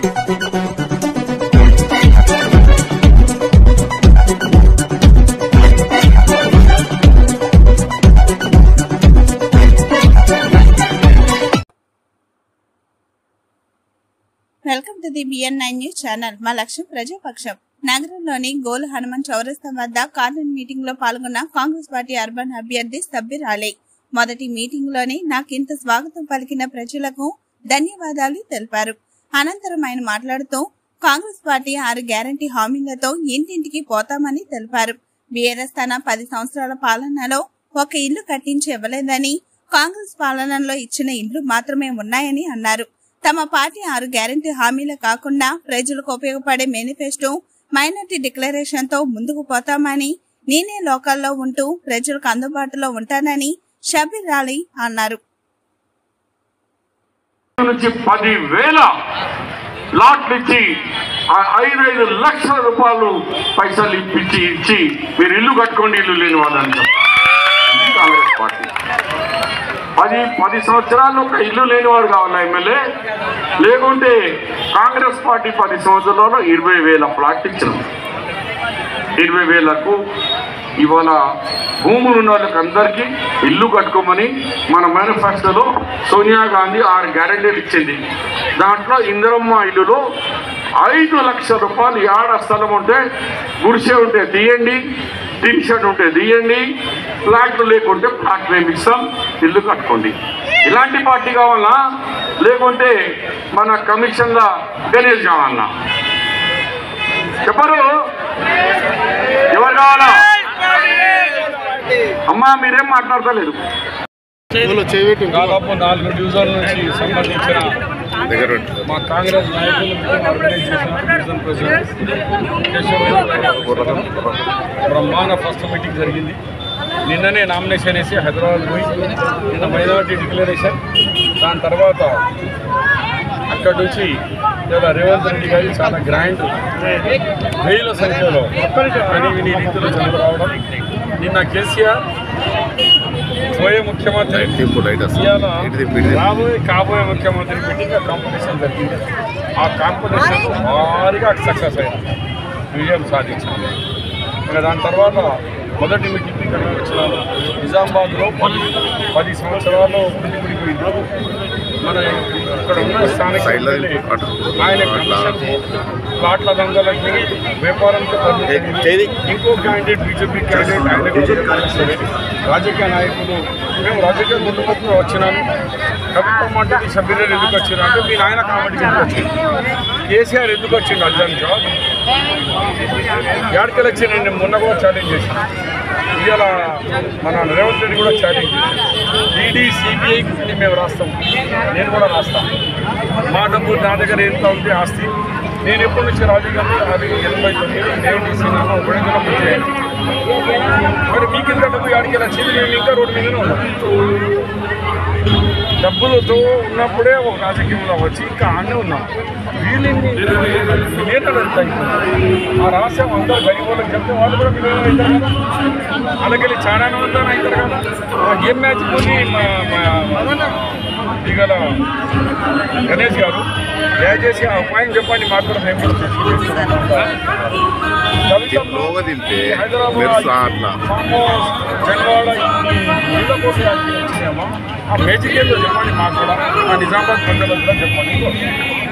Welcome to the BN nine news channel మా లక్ష్యం ప్రజాపక్షం నగరంలోని గోలు హనుమాన్ చౌరస్తా వద్ద కార్నర్ మీటింగ్ లో పాల్గొన్న కాంగ్రెస్ పార్టీ అర్బన్ అభ్యర్థి సబ్బీర్ అలీ మొదటి మీటింగ్ లోనే నాకింత స్వాగతం పలికిన ప్రజలకు ధన్యవాదాలు తెలిపారు అనంతరం ఆయన మాట్లాడుతూ కాంగ్రెస్ పార్టీ ఆరు గ్యారంటీ హామీలతో ఇంటింటికి పోతామని తెలిపారు బీఆర్ఎస్ తన పది సంవత్సరాల పాలనలో ఒక ఇల్లు కట్టించి ఇవ్వలేదని కాంగ్రెస్ పాలనలో ఇచ్చిన ఇల్లు మాత్రమే ఉన్నాయని అన్నారు తమ పార్టీ ఆరు గ్యారంటీ హామీలు కాకుండా ప్రజలకు ఉపయోగపడే మేనిఫెస్టో మైనార్టీ డిక్లరేషన్ తో ముందుకు పోతామని నేనే లోకాల్లో ఉంటూ ప్రజలకు అందుబాటులో ఉంటానని షబీర్ అలీ అన్నారు నుంచి పది వేల లాట్లు ఇచ్చి ఆ ఐదు ఐదు లక్షల రూపాయలు పైసలు ఇప్పించి ఇచ్చి మీరు ఇల్లు కట్టుకోండి ఇల్లు లేని వాళ్ళని చెప్పారు. ఇది కాంగ్రెస్ పార్టీ పది పది సంవత్సరాలు ఒక ఇల్లు లేనివాడు కావాలా ఎమ్మెల్యే లేకుంటే కాంగ్రెస్ పార్టీ పది సంవత్సరాల్లో ఇరవై వేల ప్లాట్ ఇచ్చినాం ఇరవై వేలకు ఇవాళ భూములు ఉన్న వాళ్ళకి అందరికీ ఇల్లు కట్టుకోమని మన మేనిఫెస్టోలో సోనియా గాంధీ ఆరు గ్యారెంటీలు ఇచ్చింది దాంట్లో ఇందిరమ్మ ఇల్లులో ఐదు లక్షల రూపాయలు ఏడ స్థలం ఉంటే గుడిసె ఉంటే తీయండి టీన్ షర్ట్ ఉంటే తీయండి ఫ్లాట్లు లేకుంటే ఫ్లాట్ మేము ఇస్తాం ఇల్లు కట్టుకోండి ఇలాంటి పార్టీ కావాలా లేకుంటే మన కమిషన్ల గణేష్ కావాలన్నా చెప్పరు ఎవరు కావాలా అమ్మా మీరేం మాట్లాడతలేదు దాదాపు నాలుగు డివిజన్ల నుంచి సంబంధించిన మా కాంగ్రెస్ నాయకులు ఆర్గనైజ్ చేసిన డివిజన్ ప్రెసిడెంట్ కేశవరావు బ్రహ్మాండ ఫస్ట్ మీటింగ్ జరిగింది నిన్ననే నామినేషన్ వేసి హైదరాబాద్ పోయి నిన్న మైనారిటీ డిక్లరేషన్ దాని తర్వాత అక్కడి నుంచి ఇలా రేవంత్ రెడ్డి గారి చాలా గ్రాండ్ వేల సంఖ్యలో అని విని రీతిలో చదువు రావడం నిన్న కేసీఆర్ పోయే ముఖ్యమంత్రి ఇవాళ రాబోయే కాబోయే ముఖ్యమంత్రి మీటింగ్ కాంపిటీషన్ జరిగింది ఆ కాంపిటీషన్ భారీగా సక్సెస్ అయింది విజయం సాధించింది ఇంకా దాని తర్వాత మొదటి మీటింగ్ ఇక్కడ వచ్చినాను నిజామాబాద్లో పది పది సంవత్సరాలు ఉండిపోయింది మన ఇక్కడ ఉన్న స్థానిక ఎమ్మెల్యే ఆయన కమిషన్ ప్లాట్ల దందలకి వ్యాపారంతో పనిచేయలేదు. ఇంకో క్యాండిడేట్ బీజేపీ క్యాండిడేట్ ఆయన కూడా పనిచేయలేదు. రాజకీయ నాయకులు మేము రాజకీయ ముందుకు వచ్చినాను కవిత్వం అంటే మీ సభ్యులు ఎందుకు వచ్చినా అంటే మీ నాయన కామెడీ ఎందుకు వచ్చింది కేసీఆర్ ఎందుకు వచ్చిండు అర్జున్ జాబ్ యాడికి వచ్చిందండి మొన్న కూడా ఛాలెంజ్ చేశాను ఇవాళ మన రేవంత్ రెడ్డి కూడా ఛాలెంజ్ చేశాను ఈడీ సిబిఐ మేము రాస్తాం నేను కూడా రాస్తాను మా డబ్బు నా దగ్గర ఎంత ఉంది ఆస్తి నేను ఎప్పటి నుంచి రాజకీయంలో అది ఎనభై తొమ్మిది నేను తీసినాను ఒకటి పూర్తి చేయాలి మరి మీకు ఇంకా డబ్బు యాడికి వచ్చింది మేము ఇంకా రోడ్డు మీదనే ఉన్నాం డబ్బులతో ఉన్నప్పుడే ఒక రాజకీయంలో వచ్చి ఇంకా ఆడనే ఉన్నాం వీళ్ళని నేతలు ఎంత ఆ రాష్ట్రం అందరూ గరీబ్ వాళ్ళకి చెప్తే వాళ్ళు కూడా మీరు అవుతారు కదా అలాగే చాలా మంది అవుతారు కదా ఆ గేమ్ మ్యాచ్ కొని ఇగల గణేష్ గారు దయచేసి ఆ ఉపాయం చెప్పండి మాకు కూడా మేము కూడా తెలుసుకుంటాం. కవితల్లో లోగా దింపే హైదరాబాద్ మెరుసా అట్లా ఫామ్ హౌస్, జన్వాడ ఈ ఇళ్ళ కోసం వచ్చినామా ఆ మేజిక్ ఏందో చెప్పండి మాకు కూడా ఆ నిజామాబాద్ ప్రజలకు కూడా చెప్పండి